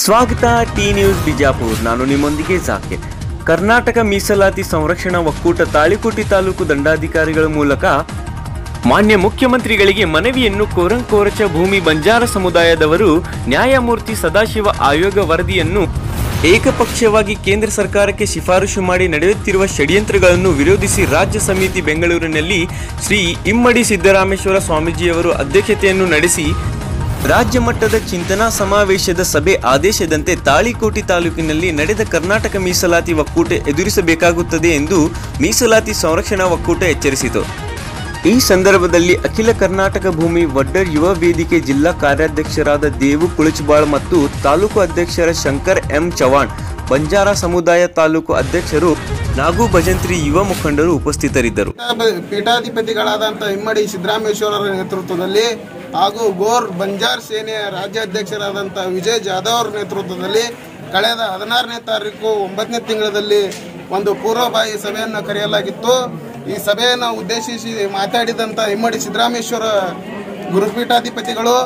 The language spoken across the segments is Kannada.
ಸ್ವಾಗತ ಟಿ ನ್ಯೂಸ್ ಬಿಜಾಪುರ್ ನಾನು ನಿಮ್ಮೊಂದಿಗೆ ಜಾಕಿರ್ ಕರ್ನಾಟಕ ಮೀಸಲಾತಿ ಸಂರಕ್ಷಣಾ ಒಕ್ಕೂಟ ತಾಳಿಕೋಟಿ ತಾಲೂಕು ದಂಡಾಧಿಕಾರಿಗಳ ಮೂಲಕ ಮಾನ್ಯ ಮುಖ್ಯಮಂತ್ರಿಗಳಿಗೆ ಮನವಿಯನ್ನು ಕೋರಂಕೋರಚ ಭೂಮಿ ಬಂಜಾರ ಸಮುದಾಯದವರು ನ್ಯಾಯಮೂರ್ತಿ ಸದಾಶಿವ ಆಯೋಗ ವರದಿಯನ್ನು ಏಕಪಕ್ಷವಾಗಿ ಕೇಂದ್ರ ಸರ್ಕಾರಕ್ಕೆ ಶಿಫಾರಸು ಮಾಡಿ ನಡೆಯುತ್ತಿರುವ ಷಡ್ಯಂತ್ರಗಳನ್ನು ವಿರೋಧಿಸಿ ರಾಜ್ಯ ಸಮಿತಿ ಬೆಂಗಳೂರಿನಲ್ಲಿ ಶ್ರೀ ಇಮ್ಮಡಿ ಸಿದ್ದರಾಮೇಶ್ವರ ಸ್ವಾಮೀಜಿಯವರು ಅಧ್ಯಕ್ಷತೆಯನ್ನು ನಡೆಸಿ ರಾಜ್ಯ ಮಟ್ಟದ ಚಿಂತನಾ ಸಮಾವೇಶದ ಸಭೆ ಆದೇಶದಂತೆ ತಾಳಿಕೋಟಿ ತಾಲೂಕಿನಲ್ಲಿ ನಡೆದ ಕರ್ನಾಟಕ ಮೀಸಲಾತಿ ಒಕ್ಕೂಟ ಎದುರಿಸಬೇಕಾಗುತ್ತದೆ ಎಂದು ಮೀಸಲಾತಿ ಸಂರಕ್ಷಣಾ ಒಕ್ಕೂಟ ಎಚ್ಚರಿಸಿತು ಈ ಸಂದರ್ಭದಲ್ಲಿ ಅಖಿಲ ಕರ್ನಾಟಕ ಭೂಮಿ ವಡ್ಡರ್ ಯುವ ವೇದಿಕೆ ಜಿಲ್ಲಾ ಕಾರ್ಯಾಧ್ಯಕ್ಷರಾದ ದೇವು ಕುಳಿಚಬಾಳ್ ಮತ್ತು ತಾಲೂಕು ಅಧ್ಯಕ್ಷರ ಶಂಕರ್ ಎಂ ಚವಾಣ್ ಬಂಜಾರ ಸಮುದಾಯ ತಾಲೂಕು ಅಧ್ಯಕ್ಷರು ನಾಗು ಭಜಂತ್ರಿ ಯುವ ಮುಖಂಡರು ಉಪಸ್ಥಿತರಿದ್ದರು ಪೀಠಾಧ- ಪೀಠಾಧಿಪತಿಗಳಾದಂಥ ಇಮ್ಮಡಿ ಸಿದ್ದರಾಮೇಶ್ವರರ ನೇತೃತ್ವದಲ್ಲಿ ಹಾಗೂ ಗೋರ್ ಬಂಜಾರ್ ಸೇನೆಯ ರಾಜ್ಯಾಧ್ಯಕ್ಷರಾದಂಥ ವಿಜಯ್ ಜಾಧವ್ ಅವರ ನೇತೃತ್ವದಲ್ಲಿ ಕಳೆದ ಹದಿನಾರನೇ ತಾರೀಕು ಒಂಬತ್ತನೇ ತಿಂಗಳಲ್ಲಿ ಒಂದು ಪೂರ್ವಭಾವಿ ಸಭೆಯನ್ನು ಕರೆಯಲಾಗಿತ್ತು ಈ ಸಭೆಯನ್ನು ಉದ್ದೇಶಿಸಿ ಮಾತಾಡಿದಂಥ ಇಮ್ಮಡಿ ಸಿದ್ದರಾಮೇಶ್ವರ ಗುರುಪೀಠಾಧಿಪತಿಗಳು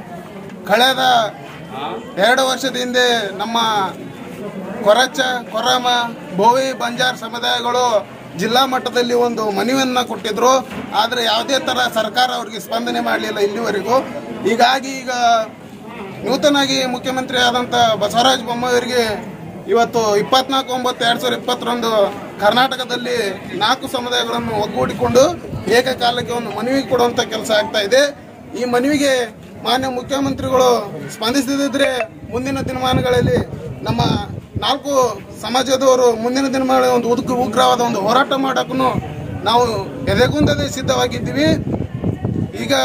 ಕಳೆದ ಎರಡು ವರ್ಷದ ಹಿಂದೆ ನಮ್ಮ ಕೊರಚ ಕೊರಮ ಬೋವಿ ಬಂಜಾರ್ ಸಮುದಾಯಗಳು ಜಿಲ್ಲಾ ಮಟ್ಟದಲ್ಲಿ ಒಂದು ಮನವಿಯನ್ನ ಕೊಟ್ಟಿದ್ರು ಆದರೆ ಯಾವುದೇ ತರ ಸರ್ಕಾರ ಅವರಿಗೆ ಸ್ಪಂದನೆ ಮಾಡಲಿಲ್ಲ ಇಲ್ಲಿವರೆಗೂ ಹೀಗಾಗಿ ಈಗ ನೂತನಾಗಿ ಮುಖ್ಯಮಂತ್ರಿ ಆದಂಥ ಬಸವರಾಜ ಬೊಮ್ಮಾಯಿಯವರಿಗೆ ಇವತ್ತು ಇಪ್ಪತ್ನಾಲ್ಕು ಒಂಬತ್ತು ಎರಡು ಸಾವಿರದ ಇಪ್ಪತ್ತರಂದು ಕರ್ನಾಟಕದಲ್ಲಿ ನಾಲ್ಕು ಸಮುದಾಯಗಳನ್ನು ಒಗ್ಗೂಡಿಕೊಂಡು ಏಕಕಾಲಕ್ಕೆ ಒಂದು ಮನವಿ ಕೊಡುವಂಥ ಕೆಲಸ ಆಗ್ತಾ ಇದೆ ಈ ಮನವಿಗೆ ಮಾನ್ಯ ಮುಖ್ಯಮಂತ್ರಿಗಳು ಸ್ಪಂದಿಸದಿದ್ರೆ ಮುಂದಿನ ದಿನಮಾನಗಳಲ್ಲಿ ನಮ್ಮ ನಾಲ್ಕು ಸಮಾಜದವರು ಮುಂದಿನ ದಿನಮಾನಗಳಲ್ಲಿ ಒಂದು ಉಗ್ರ ಉಗ್ರವಾದ ಒಂದು ಹೋರಾಟ ಮಾಡೋಕ್ಕೂ ನಾವು ಎದೆಗುಂದದೆ ಸಿದ್ಧವಾಗಿದ್ದೀವಿ ಈಗ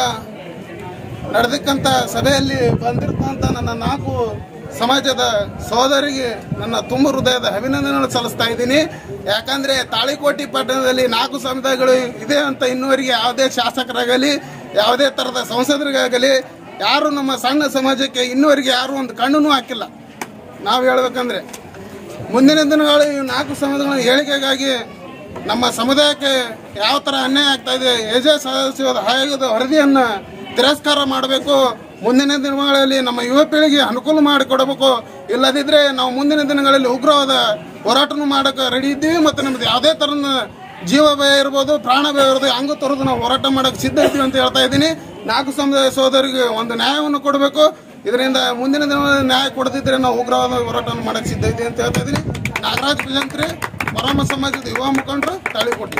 ನಡೆದಕ್ಕಂಥ ಸಭೆಯಲ್ಲಿ ಬಂದಿರ್ತಂಥ ನನ್ನ ನಾಲ್ಕು ಸಮಾಜದ ಸಹೋದರಿಗೆ ನನ್ನ ತುಂಬ ಹೃದಯದ ಅಭಿನಂದನೆಗಳನ್ನು ಸಲ್ಲಿಸ್ತಾ ಇದ್ದೀನಿ ಯಾಕಂದ್ರೆ ತಾಳಿಕೋಟಿ ಪಟ್ಟಣದಲ್ಲಿ ನಾಲ್ಕು ಸಮುದಾಯಗಳು ಇದೆ ಅಂತ ಇನ್ನುವರೆಗೆ ಯಾವುದೇ ಶಾಸಕರಾಗಲಿ ಯಾವುದೇ ಥರದ ಸಂಸದರಿಗಾಗಲಿ ಯಾರು ನಮ್ಮ ಸಣ್ಣ ಸಮಾಜಕ್ಕೆ ಇನ್ನುವರೆಗೆ ಯಾರು ಒಂದು ಕಣ್ಣನ್ನು ಹಾಕಿಲ್ಲ ನಾವು ಹೇಳ್ಬೇಕಂದ್ರೆ ಮುಂದಿನ ದಿನಗಳು ಈ ನಾಲ್ಕು ಸಮುದಾಯಗಳ ಹೇಳಿಕೆಗಾಗಿ ನಮ್ಮ ಸಮುದಾಯಕ್ಕೆ ಯಾವ ತರ ಅನ್ಯಾಯ ಆಗ್ತಾ ಇದೆ ಎಜೆ ಸದಸ್ಯರ ಆಯೋಗದ ವರದಿಯನ್ನ ತಿರಸ್ಕಾರ ಮಾಡಬೇಕು ಮುಂದಿನ ದಿನಗಳಲ್ಲಿ ನಮ್ಮ ಯುವ ಪೀಳಿಗೆ ಅನುಕೂಲ ಮಾಡಿಕೊಡಬೇಕು ಇಲ್ಲದಿದ್ರೆ ನಾವು ಮುಂದಿನ ದಿನಗಳಲ್ಲಿ ಉಗ್ರವಾದ ಹೋರಾಟನೂ ಮಾಡಕ್ಕೆ ರೆಡಿ ಇದ್ದೀವಿ ಮತ್ತು ನಮ್ದು ಯಾವುದೇ ತರದ ಜೀವ ಭಯ ಇರ್ಬೋದು ಪ್ರಾಣ ಭಯ ಇರ್ಬೋದು ಹಂಗೂ ತರದು ನಾವು ಹೋರಾಟ ಮಾಡಕ್ಕೆ ಸಿದ್ಧ ಇದ್ದೀವಿ ಅಂತ ಹೇಳ್ತಾ ಇದ್ದೀನಿ ನಾಲ್ಕು ಸಮುದಾಯ ಸೋದರಿಗೆ ಒಂದು ನ್ಯಾಯವನ್ನು ಕೊಡಬೇಕು ಇದರಿಂದ ಮುಂದಿನ ದಿನಗಳಲ್ಲಿ ನ್ಯಾಯ ಕೊಡದಿದ್ರೆ ನಾವು ಉಗ್ರವಾದ ಹೋರಾಟವನ್ನು ಮಾಡಕ್ಕೆ ಸಿದ್ಧ ಇದ್ದೀವಿ ಅಂತ ಹೇಳ್ತಾ ಇದ್ದೀನಿ ನಾಗರಾಜ್ ಭಜಂತ್ರಿ ಪರಮ ಸಮಾಜದ ಯುವ ಮುಖಂಡರು ತಾಳಿಕೊಟ್ಟಿ